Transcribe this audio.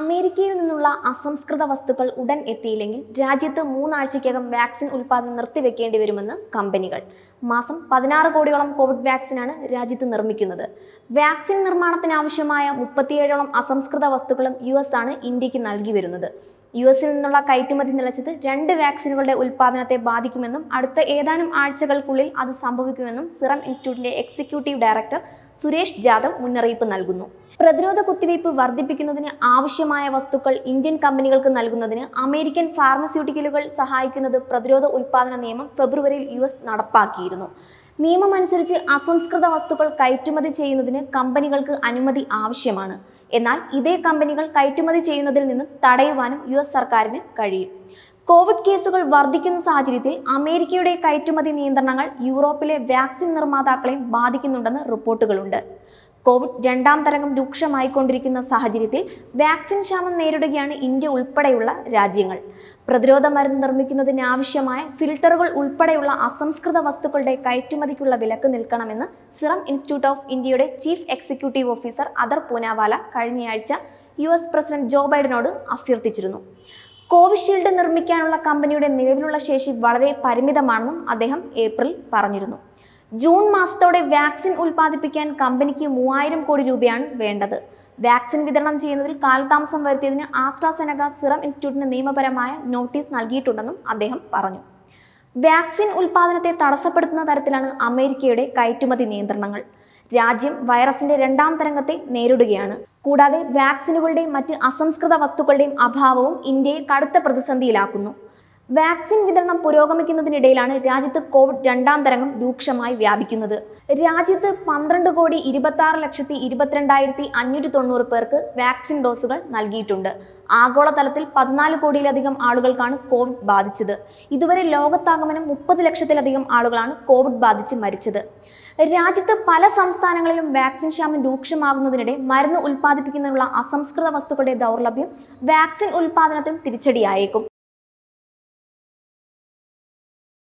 അമേരിക്കയിൽ നിന്നുള്ള അസംസ്കൃത വസ്തുക്കൾ ഉടൻ എത്തിയില്ലെങ്കിൽ രാജ്യത്ത് മൂന്നാഴ്ചയ്ക്കകം വാക്സിൻ ഉൽപ്പാദനം നിർത്തിവെക്കേണ്ടി വരുമെന്ന് കമ്പനികൾ മാസം പതിനാറ് കോടിയോളം കോവിഡ് വാക്സിനാണ് രാജ്യത്ത് നിർമ്മിക്കുന്നത് വാക്സിൻ നിർമ്മാണത്തിന് ആവശ്യമായ മുപ്പത്തിയേഴോളം അസംസ്കൃത വസ്തുക്കളും യു എസ് ആണ് ഇന്ത്യക്ക് നൽകി വരുന്നത് യു എസിൽ നിന്നുള്ള കയറ്റുമതി നിലച്ചത് രണ്ട് വാക്സിനുകളുടെ ഉൽപ്പാദനത്തെ ബാധിക്കുമെന്നും അടുത്ത ഏതാനും ആഴ്ചകൾക്കുള്ളിൽ അത് സംഭവിക്കുമെന്നും സിറം ഇൻസ്റ്റിറ്റ്യൂട്ടിന്റെ എക്സിക്യൂട്ടീവ് ഡയറക്ടർ സുരേഷ് ജാദവ് മുന്നറിയിപ്പ് നൽകുന്നു പ്രതിരോധ കുത്തിവയ്പ് വർദ്ധിപ്പിക്കുന്നതിന് ആവശ്യമായ വസ്തുക്കൾ ഇന്ത്യൻ കമ്പനികൾക്ക് നൽകുന്നതിന് അമേരിക്കൻ ഫാർമസ്യൂട്ടിക്കലുകൾ സഹായിക്കുന്നത് പ്രതിരോധ ഉൽപ്പാദന നിയമം ഫെബ്രുവരിയിൽ യു എസ് നടപ്പാക്കിയിരുന്നു നിയമം അനുസരിച്ച് അസംസ്കൃത വസ്തുക്കൾ കയറ്റുമതി ചെയ്യുന്നതിന് കമ്പനികൾക്ക് അനുമതി ആവശ്യമാണ് എന്നാൽ ഇതേ കമ്പനികൾ കയറ്റുമതി ചെയ്യുന്നതിൽ നിന്നും തടയുവാനും യു എസ് സർക്കാരിന് കഴിയും കോവിഡ് കേസുകൾ വർദ്ധിക്കുന്ന സാഹചര്യത്തിൽ അമേരിക്കയുടെ കയറ്റുമതി നിയന്ത്രണങ്ങൾ യൂറോപ്പിലെ വാക്സിൻ നിർമ്മാതാക്കളെയും ബാധിക്കുന്നുണ്ടെന്ന് റിപ്പോർട്ടുകളുണ്ട് കോവിഡ് രണ്ടാം തരംഗം രൂക്ഷമായിക്കൊണ്ടിരിക്കുന്ന സാഹചര്യത്തിൽ വാക്സിൻ ക്ഷാമം നേരിടുകയാണ് ഇന്ത്യ ഉൾപ്പെടെയുള്ള രാജ്യങ്ങൾ പ്രതിരോധ മരുന്ന് നിർമ്മിക്കുന്നതിന് ആവശ്യമായ ഫിൽട്ടറുകൾ ഉൾപ്പെടെയുള്ള അസംസ്കൃത വസ്തുക്കളുടെ കയറ്റുമതിക്കുള്ള വിലക്ക് നിൽക്കണമെന്ന് സിറം ഇൻസ്റ്റിറ്റ്യൂട്ട് ഓഫ് ഇന്ത്യയുടെ chief executive officer Adar Poonawalla കഴിഞ്ഞയാഴ്ച യു എസ് പ്രസിഡന്റ് ജോ ബൈഡനോട് അഭ്യർത്ഥിച്ചിരുന്നു കോവിഷീൽഡ് നിർമ്മിക്കാനുള്ള കമ്പനിയുടെ നിലവിലുള്ള ശേഷി വളരെ പരിമിതമാണെന്നും അദ്ദേഹം ഏപ്രിൽ പറഞ്ഞിരുന്നു ജൂൺ മാസത്തോടെ വാക്സിൻ ഉൽപ്പാദിപ്പിക്കാൻ കമ്പനിക്ക് മൂവായിരം കോടി രൂപയാണ് വേണ്ടത് വാക്സിൻ വിതരണം ചെയ്യുന്നതിൽ കാലതാമസം വരുത്തിയതിന് ആസ്ട്രാസെനക സിറം ഇൻസ്റ്റിറ്റ്യൂട്ടിന് നിയമപരമായ നോട്ടീസ് നൽകിയിട്ടുണ്ടെന്നും അദ്ദേഹം പറഞ്ഞു വാക്സിൻ ഉൽപ്പാദനത്തെ തടസ്സപ്പെടുത്തുന്ന തരത്തിലാണ് അമേരിക്കയുടെ കയറ്റുമതി നിയന്ത്രണങ്ങൾ രാജ്യം വൈറസിന്റെ രണ്ടാം തരംഗത്തെ നേരിടുകയാണ് കൂടാതെ വാക്സിനുകളുടെയും മറ്റ് അസംസ്കൃത വസ്തുക്കളുടെയും അഭാവവും ഇന്ത്യയെ കടുത്ത പ്രതിസന്ധിയിലാക്കുന്നു വാക്സിൻ വിതരണം പുരോഗമിക്കുന്നതിനിടയിലാണ് രാജ്യത്ത് കോവിഡ് രണ്ടാം തരംഗം രൂക്ഷമായി വ്യാപിക്കുന്നത് രാജ്യത്ത് പന്ത്രണ്ട് കോടി ഇരുപത്തി ആറ് ലക്ഷത്തി ഇരുപത്തിരണ്ടായിരത്തി അഞ്ഞൂറ്റി തൊണ്ണൂറ് പേർക്ക് വാക്സിൻ ഡോസുകൾ നൽകിയിട്ടുണ്ട് ആഗോളതലത്തിൽ പതിനാല് കോടിയിലധികം ആളുകൾക്കാണ് കോവിഡ് ബാധിച്ചത് ഇതുവരെ ലോകത്താകമനം മുപ്പത് ലക്ഷത്തിലധികം ആളുകളാണ് കോവിഡ് ബാധിച്ച് മരിച്ചത് രാജ്യത്ത് പല സംസ്ഥാനങ്ങളിലും വാക്സിൻ ക്ഷാമം രൂക്ഷമാകുന്നതിനിടെ മരുന്ന് ഉൽപ്പാദിപ്പിക്കുന്നതിനുള്ള അസംസ്കൃത വസ്തുക്കളുടെ ദൗർലഭ്യം വാക്സിൻ ഉൽപ്പാദനത്തിനും തിരിച്ചടിയായേക്കും